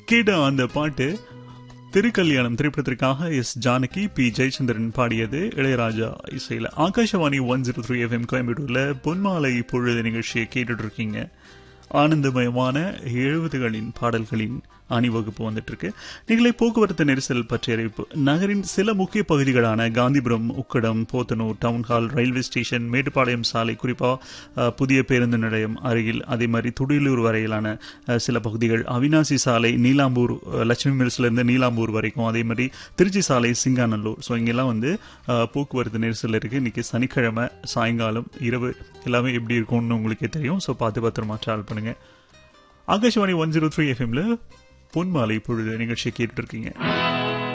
கேட்ட அந்த பாட்டு திருக்கல்யாணம் திரைப்படத்திற்காக எஸ் ஜானகி பி ஜெயச்சந்திரன் பாடியது இளையராஜா இசையில் Akashvani one zero three FM கோயம்புத்தூர்ல பொன்மாலை பொழுது நிகழ்ச்சியை கேட்டுட்டு இருக்கீங்க ஆனந்தமயமான எழுபதுகளின் பாடல்களின் அணிவகுப்பு வந்துட்டு இருக்கு நீங்களே போக்குவரத்து நெரிசல் பற்றிய அறிவிப்பு நகரின் சில முக்கிய பகுதிகளான Gandhipuram Ukkadam Podanur town hall railway station Mettupalayam சாலை குறிப்பா அஹ், புதிய பேருந்து நிலையம் அருகில் அதே மாதிரி துடியலூர் வரையிலான அஹ், சில பகுதிகள் அவினாசி சாலை நீலாம்பூர் அஹ், லட்சுமி மில்ஸ்ல இருந்து நீலாம்பூர் வரைக்கும் அதே மாதிரி திருச்சி சாலை சிங்காநல்லூர் ஸோ இங்கெல்லாம் வந்து அஹ், போக்குவரத்து நெரிசல் இருக்கு இன்னைக்கு சனிக்கிழமை சாயங்காலம் இரவு எல்லாமே எப்படி இருக்கும்னு உங்களுக்கே தெரியும் ஸோ பார்த்து பத்திரமா ட்ராவல் பண்ணுங்க ஆகாஷவாணி ஒன் ஜீரோ த்ரீ எஃப்எம்ல பொன்மாலை பொழுது நிகழ்ச்சியை கேட்டுட்டு இருக்கீங்க